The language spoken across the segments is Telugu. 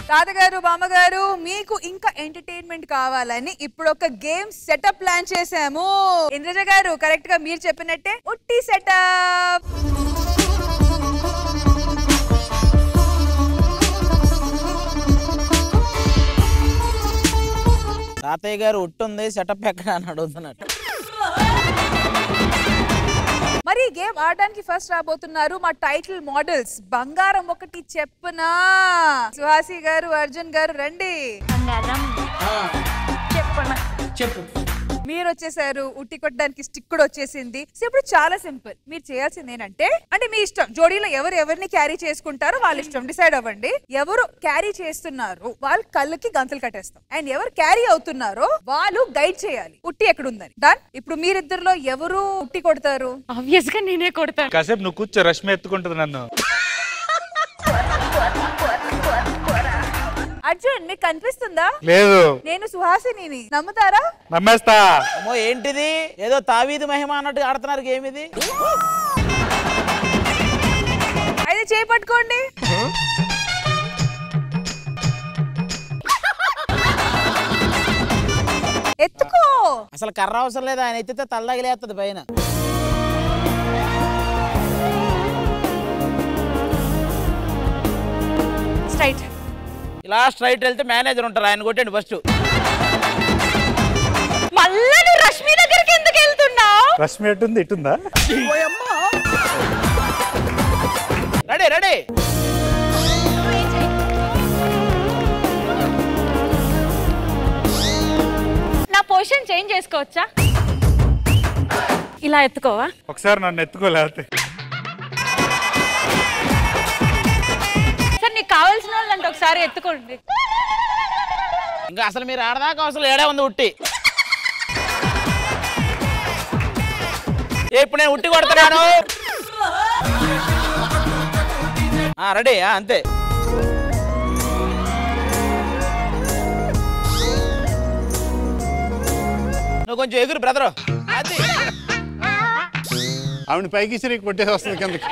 తాతగారు బామ్మగారు మీకు ఇంకా ఎంటర్టైన్మెంట్ కావాలని ఇప్పుడు ఒక గేమ్ సెటప్ ప్లాన్ చేశాము ఇంద్రజ గారు కరెక్ట్ గా మీరు చెప్పినట్టే ఉట్టి సెటప్ తాతయ్య గారు ఉట్టుంది సెటప్ ఎక్కడ అని అడుగుతున్నట్టు మరి ఈ గేమ్ ఆడడానికి ఫస్ట్ రాబోతున్నారు మా టైటిల్ మోడల్స్ బంగారం ఒకటి చెప్పనా సుహాసి గారు అర్జున్ గారు రండి చెప్పు మీరు వచ్చేసారు ఉట్టి కొట్టడానికి స్టిక్ కూడా వచ్చేసింది సో ఇప్పుడు చాలా సింపుల్ మీరు చేయాల్సింది ఏంటంటే అంటే మీ ఇష్టం జోడీలో ఎవరు ఎవరిని క్యారీ చేసుకుంటారో వాళ్ళ ఇష్టం డిసైడ్ అవ్వండి ఎవరు క్యారీ చేస్తున్నారు వాళ్ళ కళ్ళకి గంతలు కట్టేస్తాం అండ్ ఎవరు క్యారీ అవుతున్నారో వాళ్ళు గైడ్ చేయాలి ఉట్టి ఎక్కడ ఉందని డన్ ఇప్పుడు మీరిద్దరిలో ఎవరు ఉట్టి కొడతారు ఆబ్వియస్ గా నేనే కొడతాను కాసేపు నువ్వు కూర్చో రష్మి ఎత్తుకుంటుంది నన్ను అర్జున్ మీకు కనిపిస్తుందా లేదు నేను సుహాసిని నమ్ముతారా నమ్మేస్తా అమ్మో ఏంటిది ఏదో తావీది మహిమ అన్నట్టు ఆడుతున్నారు గేమ్ ఇది అయితే చేపట్టుకోండి ఎత్తుకో అసలు కర్ర అవసరం లేదు ఆయన ఎత్తితే తల్లగిలేస్తుంది పైన స్ట్రైట్ ఇలా స్ట్రైట్ వెళ్తే మేనేజర్ ఉంటారు ఆయన కొట్టండి ఫస్ట్ మళ్ళా నువ్వు రష్మి దగ్గరికి ఎందుకు వెళ్తున్నావు రష్మి ఎట్టుంది ఇటుందా రెడీ రెడీ నా పొజిషన్ చేంజ్ చేసుకోవచ్చా ఇలా ఎత్తుకోవా ఒకసారి నన్ను ఎత్తుకోలేకపోతే సార్ నీకు కావాల్సిన వాళ్ళంటే ఒకసారి ఎత్తుకోండి ఇంకా అసలు మీరు ఆడదాకా అసలు ఏడే ఉంది ఉట్టి ఏ, ఇప్పుడు నేను ఉట్టి కొడుతున్నాను ఆ, రెడీ ఆ, అంతే నువ్వు కొంచెం ఎగురు బ్రదరు అది ఆవిడ పైకి సిరి కొట్టేసి వస్తుంది కిందకి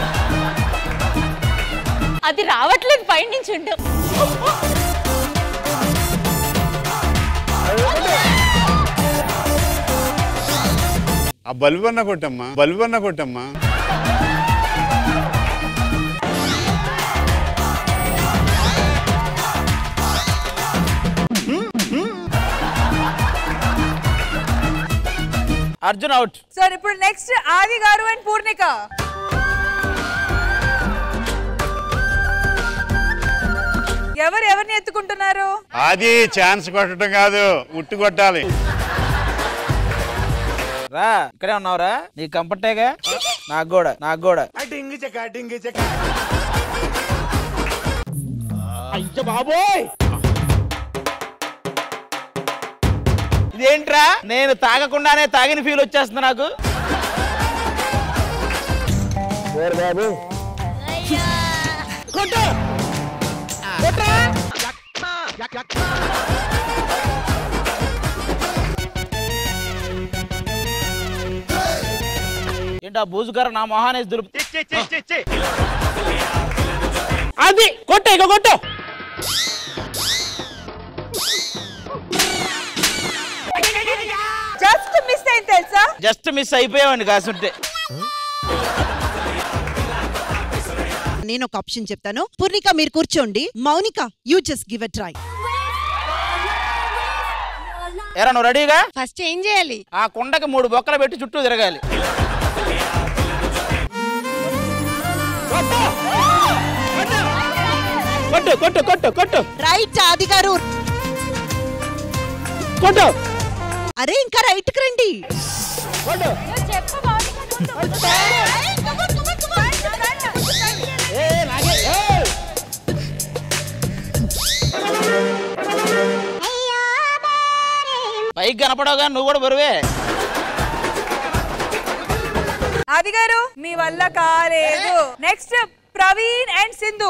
అది రావట్లేదు పై నుంచి ఉండు ఆ బల్బు అన్న కొట్టమ్మా బల్బు అన్న కొట్టమ్మా అర్జున్ అవుట్ సార్ ఇప్పుడు నెక్స్ట్ ఆది గారు అండ్ పూర్ణిక ఎవరు ఎవరిని ఎత్తుకుంటున్నారు అది ఛాన్స్ కొట్టడం కాదు ఉట్టి కొట్టాలి రా ఇక్కడే ఉన్నావురా నీకు కంఫర్టేగా నాకు కూడా నాకు కూడా అయ్య బాబోయ్ ఇదేంట్రా నేను తాగకుండానే తాగిన ఫీల్ వచ్చేస్తుంది నాకు బాబు కొట్టు కొట్రా ఏంటా బూజుగారు నా మొహానేసి దులుపు అది కొట్టు ఇక కొట్టు జస్ట్ మిస్ అయింది తెలుసా జస్ట్ మిస్ అయిపోయావండి కాసుంటే నేను ఒక ఆప్షన్ చెప్తాను పూర్ణిక మీరు కూర్చోండి Mounika you just give a try ఎరా నువ్వు రెడీగా ఫస్ట్ ఏం చేయాలి ఆ కుండకి మూడు బొక్కలు పెట్టి చుట్టూ తిరగాలి కొట్టు కొట్టు కొట్టు కొట్టు రైట్ ఆది గారు కొట్టు అరే ఇంకా రైట్ కి రండి కొట్టు ఏ, నాకే, ఏ. పైకి కనపడవుగా నువ్వు కూడా బరువే ఆది గారు మీ వల్ల కాలేదు నెక్స్ట్ ప్రవీణ్ అండ్ సింధు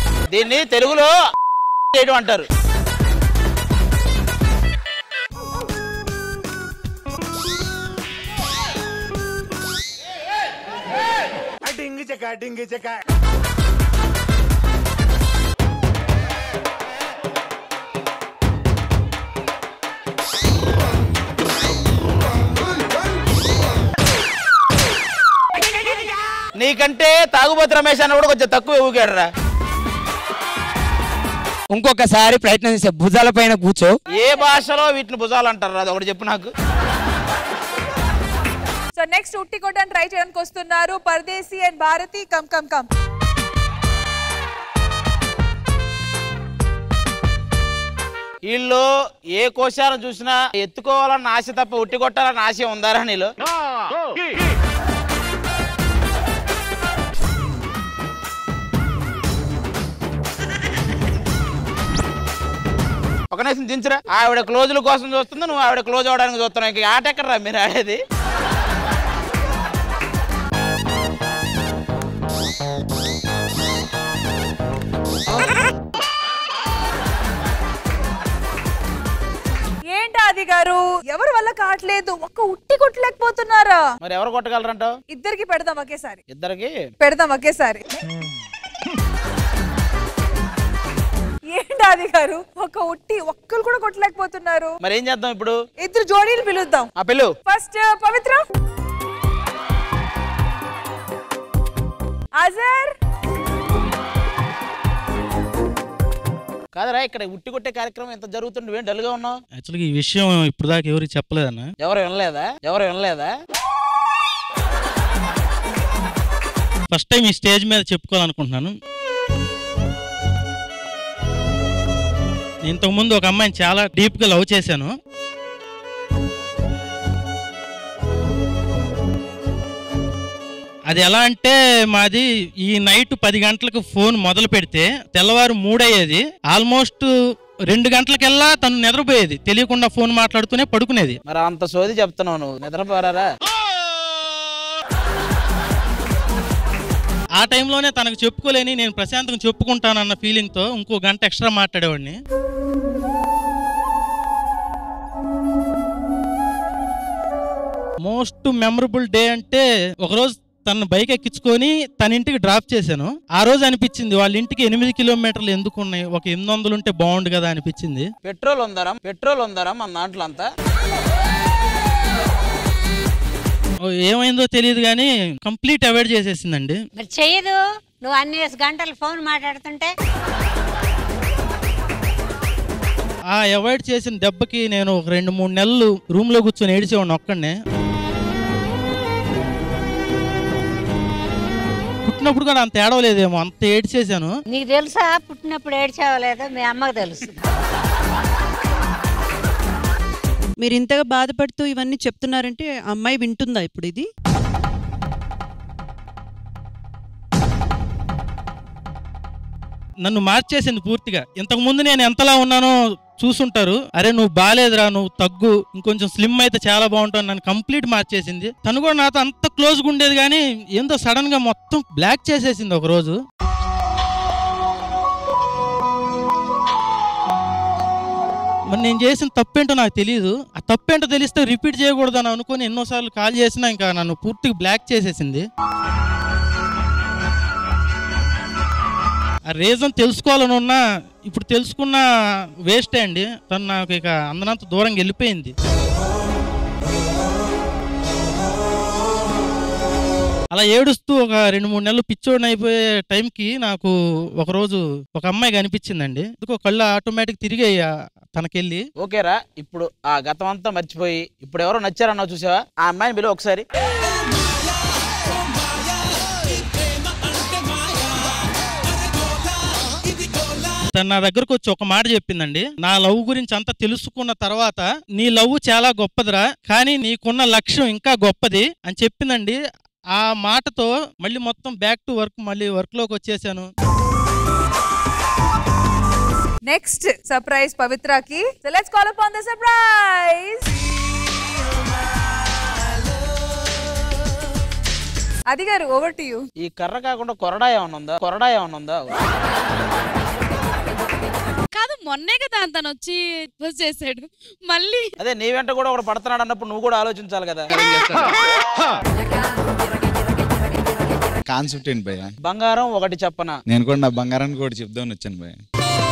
దీన్ని తెలుగులో చేయడం అంటారు డింగి చెక నీకంటే తాగుబోతు రమేష్ అన్న కూడా కొంచెం తక్కువ ఊగాడురా ఇంకొకసారి ప్రయత్నం చేసే భుజాల పైన కూర్చో ఏ భాషలో వీటిని భుజాలు అంటారు అది ఒకటి చెప్పు నాకు సో నెక్స్ట్ ఉట్టి కొట్టని ట్రై చేయడానికి వస్తున్నారు Paradesi and Bharati come come come వీళ్ళు ఏ కోశాలను చూసినా ఎత్తుకోవాలన్న ఆశ తప్ప ఉట్టి కొట్టాలన్న ఆశ ఉందారా నీళ్ళు ఒక నిమిషం దించరా ఆవిడ క్లోజుల కోసం చూస్తుంది నువ్వు ఆవిడ క్లోజ్ అవడానికి చూస్తున్నావు ఇంక ఆట ఎక్కడరా మీరు ఆడేది ఏంటి ఆది గారు ఎవరి వల్ల కావట్లేదు ఒక్క ఉట్టి కొట్టలేకపోతున్నారా మరి ఎవరు కొట్టగలరంటావు ఇద్దరికి పెడదాం ఒకేసారి ఇద్దరికి పెడదాం ఒకేసారి ఏంటి ఆది గారు ఒక ఉట్టి ఒక్కరు కూడా కొట్టలేకపోతున్నారు మరి ఏం చేద్దాం ఇప్పుడు ఇద్దరు జోడీలు పిలుద్దాం ఆ పిల్లు ఫస్ట్ పవిత్ర అజర్ కాదరా ఇక్కడ ఉట్టి కొట్టే కార్యక్రమం ఎంత జరుగుతుంది నువ్వేం డల్గా ఉన్నావు యాక్చువల్గా ఈ విషయం ఇప్పుడు దాకా ఎవరికి చెప్పలేదన్న ఎవరు వినలేదా ఎవరు వినలేదా ఫస్ట్ టైం ఈ స్టేజ్ మీద చెప్పుకోవాలనుకుంటున్నాను ఇంతకుముందు ఒక అమ్మాయిని చాలా డీప్గా లవ్ చేశాను అది ఎలా అంటే మాది ఈ నైట్ పది గంటలకు ఫోన్ మొదలు పెడితే తెల్లవారు మూడయ్యేది ఆల్మోస్ట్ రెండు గంటలకెల్లా తను నిద్రపోయేది తెలియకుండా ఫోన్ మాట్లాడుతూనే పడుకునేది మరి అంత సోది చెప్తున్నావు నువ్వు నిద్రపోరారా ఆ టైంలోనే తనకు చెప్పుకోలేని నేను ప్రశాంతంగా చెప్పుకుంటానన్న ఫీలింగ్తో ఇంకో గంట ఎక్స్ట్రా మాట్లాడేవాడిని మోస్ట్ మెమరబుల్ డే అంటే ఒకరోజు తన బైక్ ఎక్కించుకొని తన ఇంటికి డ్రాప్ చేశాను ఆ రోజు అనిపించింది వాళ్ళ ఇంటికి ఎనిమిది కిలోమీటర్లు ఎందుకు ఉన్నాయి ఒక ఎనిమిది వందలు ఉంటే బాగుండు కదా అనిపించింది పెట్రోల్ ఉందరా పెట్రోల్ ఉందరా మన దాంట్లో అంతా ఓ, ఏమైందో తెలియదు కానీ కంప్లీట్ అవాయిడ్ చేసేసిందండి మరి చెయ్యదు నువ్వు అన్ని గంటలు ఫోన్ మాట్లాడుతుంటే ఆ అవాయిడ్ చేసిన దెబ్బకి నేను ఒక రెండు మూడు నెలలు రూమ్ లో కూర్చొని ఏడిచేవాడిని ఒక్కడనే పుట్టినప్పుడు కూడా అంత ఏడవలేదేమో అంత ఏడ్చేసాను నీకు తెలుసా పుట్టినప్పుడు ఏడ్చావో లేదో మీ అమ్మకు తెలుసు మీరు ఇంతగా బాధపడుతూ ఇవన్నీ చెప్తున్నారంటే ఆ అమ్మాయి వింటుందా ఇప్పుడు ఇది నన్ను మార్చేసింది పూర్తిగా ఇంతకు ముందు నేను ఎంతలా ఉన్నానో చూసుంటారు అరే నువ్వు బాగాలేదురా నువ్వు తగ్గు ఇంకొంచెం స్లిమ్ అయితే చాలా బాగుంటావు నన్ను కంప్లీట్ మార్చేసింది తను కూడా నాతో అంత క్లోజ్గా ఉండేది కానీ ఏందో సడన్ గా మొత్తం బ్లాక్ చేసేసింది ఒక రోజు మరి నేను చేసిన తప్పేంటో నాకు తెలియదు ఆ తప్పేంటో తెలిస్తే రిపీట్ చేయకూడదు అని అనుకుని ఎన్నోసార్లు కాల్ చేసినా ఇంకా నన్ను పూర్తిగా బ్లాక్ చేసేసింది ఆ రీజన్ తెలుసుకోవాలని ఉన్నా ఇప్పుడు తెలుసుకున్న వేస్టే అండి తను నాకు ఇక అందనంత దూరంగా వెళ్ళిపోయింది అలా ఏడుస్తూ ఒక రెండు మూడు నెలలు పిచ్చోడిని అయిపోయే టైంకి నాకు ఒకరోజు ఒక అమ్మాయి కనిపించిందండి ఎందుకో కళ్ళు ఆటోమేటిక్ తిరిగాయి ఆ తనకెళ్ళి ఓకేరా ఇప్పుడు ఆ గతం అంతా మర్చిపోయి ఇప్పుడు ఎవరో నచ్చారన్నావు చూసావా ఆ అమ్మాయిని పిలువ ఒకసారి తను నా దగ్గరకు వచ్చి ఒక మాట చెప్పిందండి నా లవ్ గురించి అంతా తెలుసుకున్న తర్వాత నీ లవ్ చాలా గొప్పదిరా కానీ నీకున్న లక్ష్యం ఇంకా గొప్పది అని చెప్పిందండి ఆ మాటతో మళ్ళీ మొత్తం బ్యాక్ టు వర్క్ మళ్ళీ వర్క్ లోకి వచ్చేసాను నెక్స్ట్ సర్ప్రైజ్ పవిత్రకి so let's call upon the surprise Aadi గారు ఓవర్ టు యూ ఈ కర్ర కాకుండా కొరడా ఏమన్నా ఉందా కొరడా ఏమన్నా ఉందా కాదు మొన్నే కదా తను వచ్చి propose చేశాడు మళ్ళీ అదే నీ వెంట కూడా ఒకడు పడుతున్నాడు అన్నప్పుడు నువ్వు కూడా ఆలోచించాలి కదా కాన్సెప్ట్ ఏంటి భయ్య బంగారం ఒకటి చెప్పనా నేను కూడా నా బంగారాన్ని కూడా చెప్దామని వచ్చాను భయ్య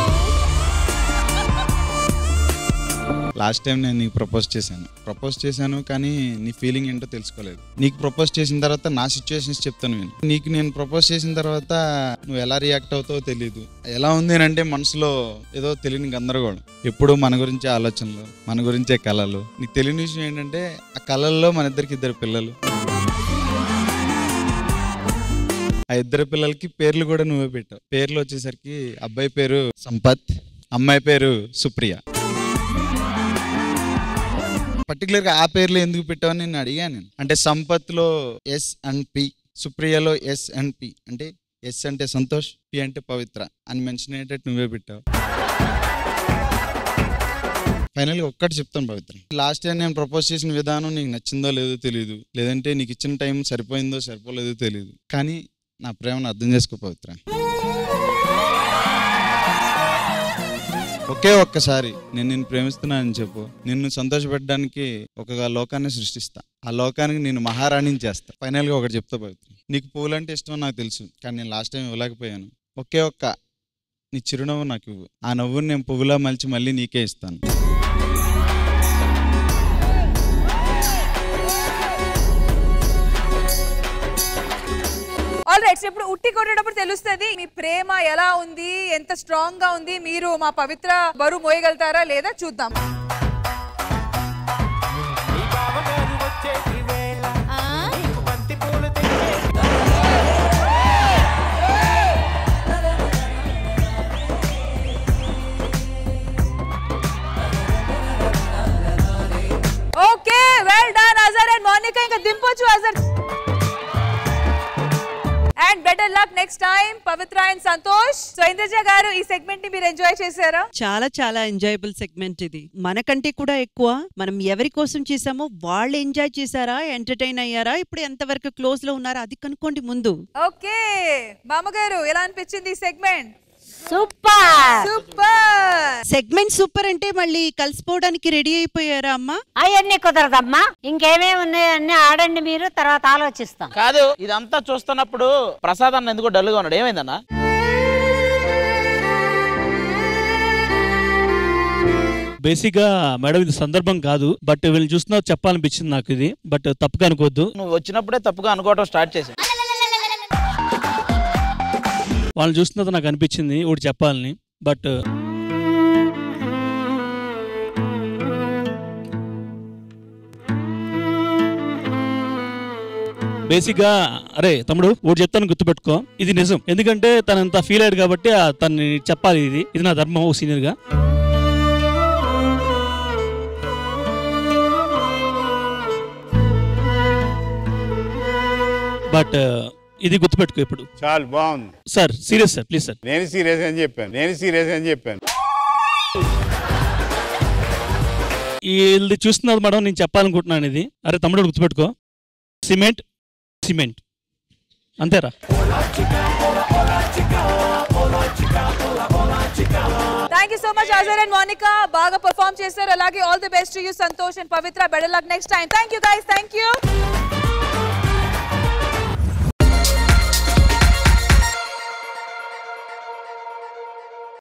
లాస్ట్ టైం నేను నీకు ప్రపోజ్ చేశాను ప్రపోజ్ చేశాను కానీ నీ ఫీలింగ్ ఏంటో తెలుసుకోలేదు నీకు ప్రపోజ్ చేసిన తర్వాత నా సిచ్యువేషన్స్ చెప్తాను నేను నీకు నేను ప్రపోజ్ చేసిన తర్వాత నువ్వు ఎలా రియాక్ట్ అవుతావో తెలియదు ఎలా ఉంది అని అంటే మనసులో ఏదో తెలియని గందరగోళం ఎప్పుడు మన గురించే ఆలోచనలు మన గురించే కళలు నీకు తెలియని విషయం ఏంటంటే ఆ కళల్లో మన ఇద్దరికి ఇద్దరు పిల్లలు ఆ ఇద్దరు పిల్లలకి పేర్లు కూడా నువ్వే పెట్టావు పేర్లు వచ్చేసరికి అబ్బాయి పేరు సంపత్ అమ్మాయి పేరు సుప్రియ పర్టికులర్ గా ఆ పేర్లు ఎందుకు పెట్టావని నేను అడిగాను నేను అంటే సంపత్లో ఎస్ అండ్ పి సుప్రియలో ఎస్ అండ్ పి అంటే ఎస్ అంటే సంతోష్ పి అంటే పవిత్ర అని మెన్షన్ అయ్యేటట్టు నువ్వే పెట్టావు ఫైనల్గా ఒక్కటి చెప్తాను పవిత్ర లాస్ట్ టైం నేను ప్రపోజ్ చేసిన విధానం నీకు నచ్చిందో లేదో తెలియదు లేదంటే నీకు ఇచ్చిన టైం సరిపోయిందో సరిపోలేదో తెలియదు కానీ నా ప్రేమను అర్థం చేసుకో పవిత్ర ఒకే ఒక్కసారి నేను నిన్ను ప్రేమిస్తున్నానని చెప్పు నిన్ను సంతోషపెట్టడానికి ఒక లోకాన్ని సృష్టిస్తా ఆ లోకానికి నేను మహారాణిని చేస్తా ఫైనల్గా ఒకటి చెప్తా పవిత్ర నీకు పువ్వులంటే ఇష్టం నాకు తెలుసు కానీ నేను లాస్ట్ టైం ఇవ్వలేకపోయాను ఒకే ఒక్క నీ చిరునవ్వు నాకు ఇవ్వు ఆ నవ్వుని నేను పువ్వులా మలిచి మళ్ళీ నీకే ఇస్తాను ఆల్ రైట్ ఇప్పుడు ఉట్టి కొట్టేటప్పుడు తెలుస్తుంది మీ ప్రేమ ఎలా ఉంది ఎంత స్ట్రాంగ్ గా ఉంది మీరు మా పవిత్ర బరువు మోయగలుగుతారా లేదా చూద్దాం okay well done Azhar and Monica ఇంకా దింపొచ్చు Azhar and better luck next time Pavithra and Santosh so Indraja garu ఈ సెగ్మెంట్ ని మీరు ఎంజాయ్ చేశారా చాలా చాలా ఎంజాయబుల్ సెగ్మెంట్ ఇది మనకంటే కూడా ఎక్కువ మనం ఎవరి కోసం చేసామో వాళ్ళు ఎంజాయ్ చేశారా ఎంటర్టైన్ అయ్యారా ఇప్పుడు ఎంతవరకు క్లోజ్ లో ఉన్నారా అది కనుక్కోండి ముందు ఓకే బామ్మగారు ఎలా అనిపించింది ఈ segment super super segment super అంటే మళ్ళీ కలిసిపోవడానికి రెడీ అయిపోయారా అమ్మా అవన్నీ కుదరదమ్మా ఇంకేమేమి ఉన్నాయో అన్ని ఆడండి మీరు తర్వాత ఆలోచిస్తాం కాదు ఇదంతా చూస్తున్నప్పుడు ప్రసాద్ అన్న ఎందుకో డల్గా ఉన్నాడు ఏమైందన్నా బేసిక్గా మేడం ఇది సందర్భం కాదు బట్ వీళ్ళని చూస్తున్నా చెప్పాలనిపించింది నాకు ఇది బట్ తప్పుగా అనుకోవద్దు నువ్వు వచ్చినప్పుడే తప్పుగా అనుకోవడం స్టార్ట్ చేసి వాళ్ళని చూస్తున్నది నాకు అనిపించింది ఒకటి చెప్పాలని బట్ బేసిక్గా అరే తమ్ముడు ఒకటి చెప్తాను గుర్తుపెట్టుకో ఇది నిజం ఎందుకంటే తనంత ఫీల్ అయ్యాడు కాబట్టి ఆ తనని చెప్పాలి ఇది ఇది నా ధర్మం ఓ సీనియర్ గా బట్ ఇది గుర్తుపెట్టుకో ఇప్పుడు చాలు బాగుంది sir serious sir please sir నేను సీరియస్ అని చెప్పాను నేను సీరియస్ అని చెప్పాను ఇది చూస్తున్నారు మేడం నేను చెప్పాలనుకుంటున్నాను ఇది అరే తమ్ముడు గుర్తుపెట్టుకో సిమెంట్ సిమెంట్ అంతేరా thank you so much Azhar and Monica బాగా పర్ఫామ్ చేశారు అలాగే all the best you Santosh and Pavithra better luck next time thank you guys thank you